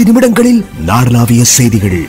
ஐந்து நிமிடங்களில் நாடளாவிய செய்திகள்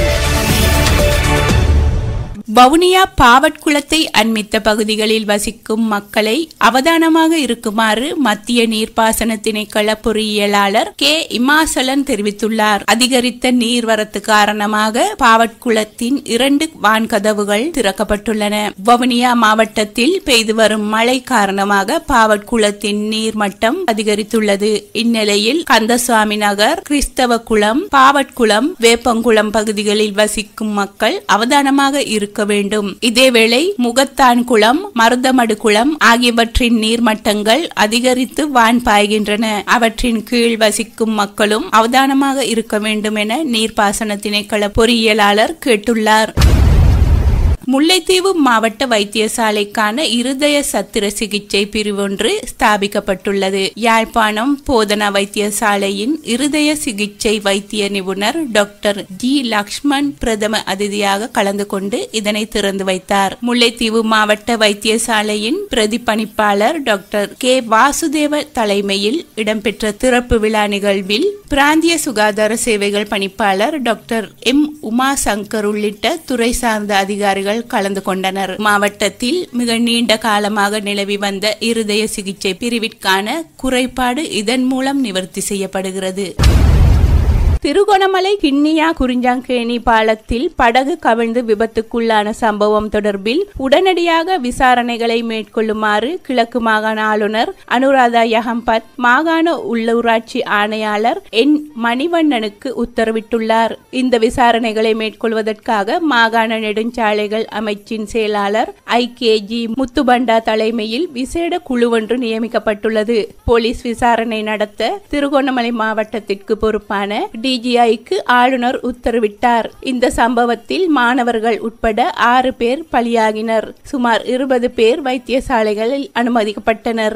வவுனியா பாவட்குளத்தை அண்மித்த பகுதிகளில் வசிக்கும் மக்களை அவதானமாக இருக்குமாறு மத்திய நீர்ப்பாசன திணைக்கள பொறியியலாளர் கே இமாசலன் தெரிவித்துள்ளார் அதிகரித்த நீர்வரத்து காரணமாக பாவட்குளத்தின் இரண்டு வான்கதவுகள் திறக்கப்பட்டுள்ளன வவுனியா மாவட்டத்தில் பெய்து வரும் மழை காரணமாக பாவட்குளத்தின் நீர்மட்டம் அதிகரித்துள்ளது இந்நிலையில் கந்தசுவாமி நகர் கிறிஸ்தவ குளம் பாவட்குளம் வேப்பங்குளம் பகுதிகளில் வசிக்கும் மக்கள் அவதானமாக இருக்க வேண்டும் இதேவேளை முகத்தான் குளம் மருதமடு குளம் ஆகியவற்றின் நீர்மட்டங்கள் அதிகரித்து வான் பாய்கின்றன அவற்றின் கீழ் வசிக்கும் மக்களும் அவதானமாக இருக்க வேண்டும் என நீர்ப்பாசன திணைக்கள பொறியியலாளர் கேட்டுள்ளார் முல்லைத்தீவு மாவட்ட வைத்தியசாலைக்கான இருதய சத்திர சிகிச்சை பிரிவொன்று ஸ்தாபிக்கப்பட்டுள்ளது யாழ்ப்பாணம் போதனா வைத்தியசாலையின் இருதய சிகிச்சை வைத்திய நிபுணர் டாக்டர் ஜி லக்ஷ்மண் பிரதம அதிதியாக கலந்து கொண்டு இதனை திறந்து வைத்தார் முல்லைத்தீவு மாவட்ட வைத்தியசாலையின் பிரதிபணிப்பாளர் டாக்டர் கே வாசுதேவ தலைமையில் இடம்பெற்ற திறப்பு விழா நிகழ்வில் பிராந்திய சுகாதார சேவைகள் பணிப்பாளர் டாக்டர் எம் உமா சங்கர் உள்ளிட்ட துறை சார்ந்த அதிகாரிகள் கலந்து கொண்டனர் மாவட்டத்தில் மிக நீண்ட காலமாக நிலவி வந்த இருதய சிகிச்சை பிரிவிற்கான குறைபாடு இதன் மூலம் நிவர்த்தி செய்யப்படுகிறது திருகோணமலை கிண்ணியா குறிஞ்சாங்கேணி பாலத்தில் படகு கவிழ்ந்து விபத்துக்குள்ளான சம்பவம் தொடர்பில் உடனடியாக விசாரணைகளை மேற்கொள்ளுமாறு கிழக்கு மாகாண ஆளுநர் அனுராதா யகம்பத் மாகாண உள்ளூராட்சி ஆணையாளர் என் மணிவண்ணனுக்கு உத்தரவிட்டுள்ளார் இந்த விசாரணைகளை மேற்கொள்வதற்காக மாகாண நெடுஞ்சாலைகள் அமைச்சின் செயலாளர் ஐ கே ஜி முத்துபண்டா தலைமையில் விசேட குழு ஒன்று நியமிக்கப்பட்டுள்ளது போலீஸ் விசாரணை நடத்த திருகோணமலை மாவட்டத்திற்கு பொறுப்பான டிஜிஐக்கு ஆளுநர் உத்தரவிட்டார் இந்த சம்பவத்தில் மாணவர்கள் உட்பட ஆறு பேர் பலியாகினர் சுமார் இருபது பேர் வைத்தியசாலைகளில் அனுமதிக்கப்பட்டனர்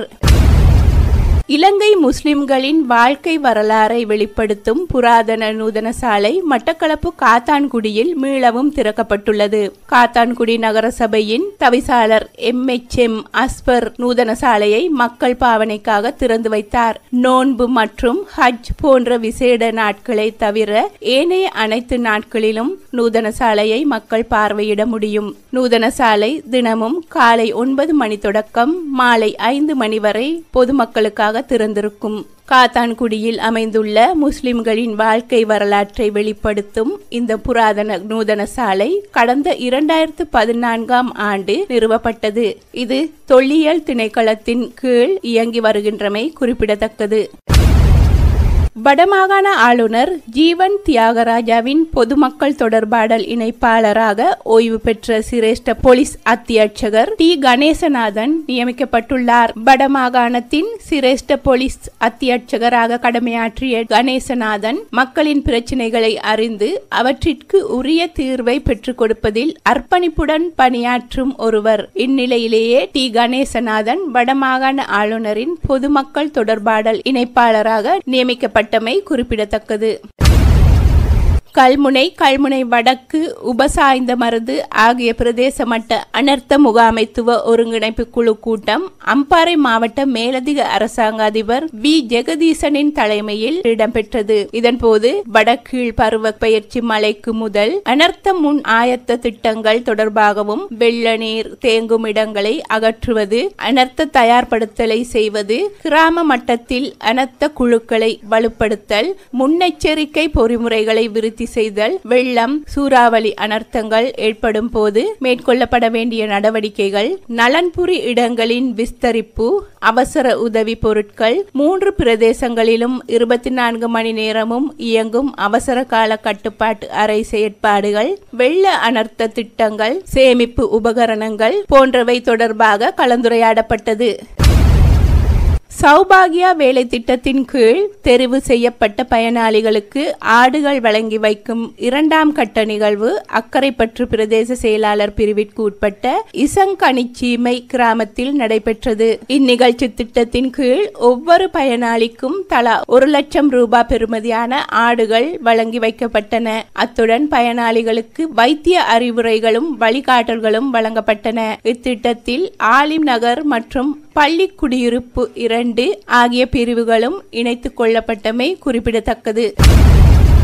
இலங்கை முஸ்லிம்களின் வாழ்க்கை வரலாறை வெளிப்படுத்தும் புராதன நூதன சாலை மட்டக்களப்பு காத்தான்குடியில் மீளவும் திறக்கப்பட்டுள்ளது காத்தான்குடி நகரசபையின் தவிசாளர் எம் எச் எம் அஸ்பர் நூதன சாலையை மக்கள் பாவனைக்காக திறந்து வைத்தார் நோன்பு மற்றும் ஹஜ் போன்ற விசேட நாட்களை தவிர ஏனைய அனைத்து நாட்களிலும் நூதன சாலையை மக்கள் பார்வையிட முடியும் நூதன சாலை தினமும் காலை ஒன்பது மணி தொடக்கம் மாலை ஐந்து மணி வரை பொதுமக்களுக்காக திறந்திருக்கும் காத்தான்குடியில் அமைந்துள்ள முஸ்லிம்களின் வாழ்க்கை வரலாற்றை வெளிப்படுத்தும் இந்த புராதன நூதன சாலை கடந்த இரண்டாயிரத்து பதினான்காம் ஆண்டு நிறுவப்பட்டது இது தொல்லியல் திணைக்களத்தின் கீழ் இயங்கி வருகின்றமை குறிப்பிடத்தக்கது வடமாகாண ஆளுநர் ஜீவன் தியாகராஜாவின் பொதுமக்கள் தொடர்பாடல் இணைப்பாளராக ஓய்வு பெற்ற சிரேஷ்ட போலீஸ் அத்தியட்சகர் டி கணேசநாதன் நியமிக்கப்பட்டுள்ளார் வடமாகாணத்தின் சிரேஷ்ட போலீஸ் அத்தியட்சகராக கடமையாற்றிய கணேசநாதன் மக்களின் பிரச்சினைகளை அறிந்து அவற்றிற்கு உரிய தீர்வை பெற்றுக் கொடுப்பதில் அர்ப்பணிப்புடன் பணியாற்றும் ஒருவர் இந்நிலையிலேயே டி கணேசநாதன் வடமாகாண ஆளுநரின் பொதுமக்கள் தொடர்பாடல் இணைப்பாளராக நியமிக்கப்பட்ட பட்டமை குறிப்பிடத்தக்கது கல்முனை கல்முனை வடக்கு உபசாய்ந்த மருது ஆகிய பிரதேச மட்ட அனர்த்த முகாமைத்துவ ஒருங்கிணைப்பு குழு கூட்டம் அம்பாறை மாவட்ட மேலதிக அரசாங்க அதிபர் வி ஜெகதீசனின் தலைமையில் இடம்பெற்றது இதன்போது வடகீழ் பருவ பயிற்சி மழைக்கு முதல் அனர்த்த முன் ஆயத்த திட்டங்கள் தொடர்பாகவும் வெள்ள நீர் தேங்கும் இடங்களை அகற்றுவது அனர்த்த தயார்படுத்தலை செய்வது கிராம மட்டத்தில் அனர்த்த குழுக்களை வலுப்படுத்தல் முன்னெச்சரிக்கை பொறிமுறைகளை விருத்தி செய்தல் வெள்ளம் சூறாவளி அனர்த்தங்கள் ஏற்படும் போது மேற்கொள்ளப்பட வேண்டிய நடவடிக்கைகள் நலன்புரி இடங்களின் விஸ்தரிப்பு அவசர உதவி பொருட்கள் மூன்று பிரதேசங்களிலும் இருபத்தி நான்கு மணி நேரமும் இயங்கும் அவசர கால கட்டுப்பாட்டு அறை செயற்பாடுகள் வெள்ள அனர்த்த திட்டங்கள் சேமிப்பு உபகரணங்கள் போன்றவை தொடர்பாக கலந்துரையாடப்பட்டது சௌபாகியா வேலை திட்டத்தின் கீழ் தெரிவு செய்யப்பட்ட பயனாளிகளுக்கு ஆடுகள் வழங்கி வைக்கும் இரண்டாம் கட்ட நிகழ்வு அக்கரைப்பற்று பிரதேச செயலாளர் பிரிவிற்கு உட்பட்ட இசங்கனிச்சீமை கிராமத்தில் நடைபெற்றது இந்நிகழ்ச்சி திட்டத்தின் கீழ் ஒவ்வொரு பயனாளிக்கும் தலா ஒரு லட்சம் ரூபாய் பெறுமதியான ஆடுகள் வழங்கி வைக்கப்பட்டன அத்துடன் பயனாளிகளுக்கு வைத்திய அறிவுரைகளும் வழிகாட்டல்களும் வழங்கப்பட்டன இத்திட்டத்தில் ஆலிம் நகர் மற்றும் பள்ளி குடியிருப்பு இரண்டு ஆகிய பிரிவுகளும் இணைத்துக் கொள்ளப்பட்டமை குறிப்பிடத்தக்கது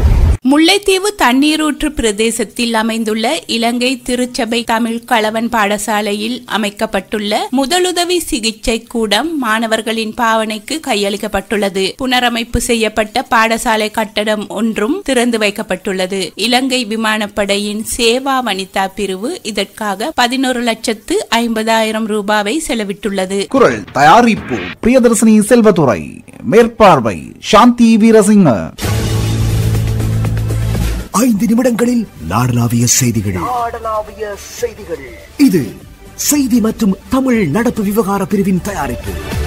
முல்லைத்தீவு தண்ணீரூற்று பிரதேசத்தில் அமைந்துள்ள இலங்கை திருச்சபை தமிழ் கலவன் பாடசாலையில் அமைக்கப்பட்டுள்ள முதலுதவி சிகிச்சை கூடம் மாணவர்களின் பாவனைக்கு கையளிக்கப்பட்டுள்ளது புனரமைப்பு செய்யப்பட்ட பாடசாலை கட்டடம் ஒன்றும் திறந்து வைக்கப்பட்டுள்ளது இலங்கை விமானப்படையின் சேவா வனிதா பிரிவு இதற்காக பதினோரு லட்சத்து ஐம்பதாயிரம் ரூபாவை செலவிட்டுள்ளது குரல் தயாரிப்பு பிரியதர்சினி செல்வதுரை மேற்பார்வை சாந்தி வீரசிங்க ஐந்து நிமிடங்களில் நாடளாவிய செய்திகள் இது செய்தி மற்றும் தமிழ் நடப்பு விவகார பிரிவின் தயாரிப்பு